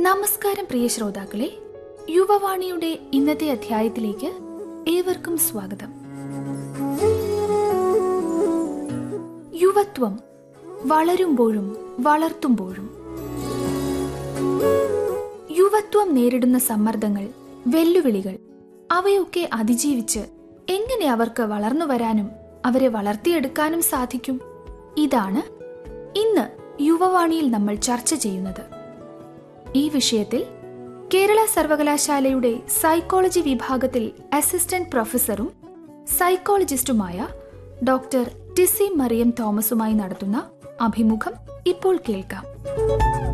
നമസ്കാരം പ്രിയ ശ്രോതാക്കളെ യുവവാണിയുടെ ഇന്നത്തെ അധ്യായത്തിലേക്ക് ഏവർക്കും സ്വാഗതം യുവത്വം വളരുമ്പോഴും വളർത്തുമ്പോഴും യുവത്വം നേരിടുന്ന സമ്മർദ്ദങ്ങൾ വെല്ലുവിളികൾ അവയൊക്കെ അതിജീവിച്ച് എങ്ങനെ അവർക്ക് വളർന്നു വരാനും അവരെ വളർത്തിയെടുക്കാനും സാധിക്കും ഇതാണ് ഇന്ന് യുവവാണിയിൽ നമ്മൾ ചർച്ച ചെയ്യുന്നത് ഈ വിഷയത്തിൽ കേരള സർവകലാശാലയുടെ സൈക്കോളജി വിഭാഗത്തിൽ അസിസ്റ്റന്റ് പ്രൊഫസറും സൈക്കോളജിസ്റ്റുമായ ഡോക്ടർ ടിസി മറിയം തോമസുമായി നടത്തുന്ന അഭിമുഖം ഇപ്പോൾ കേൾക്കാം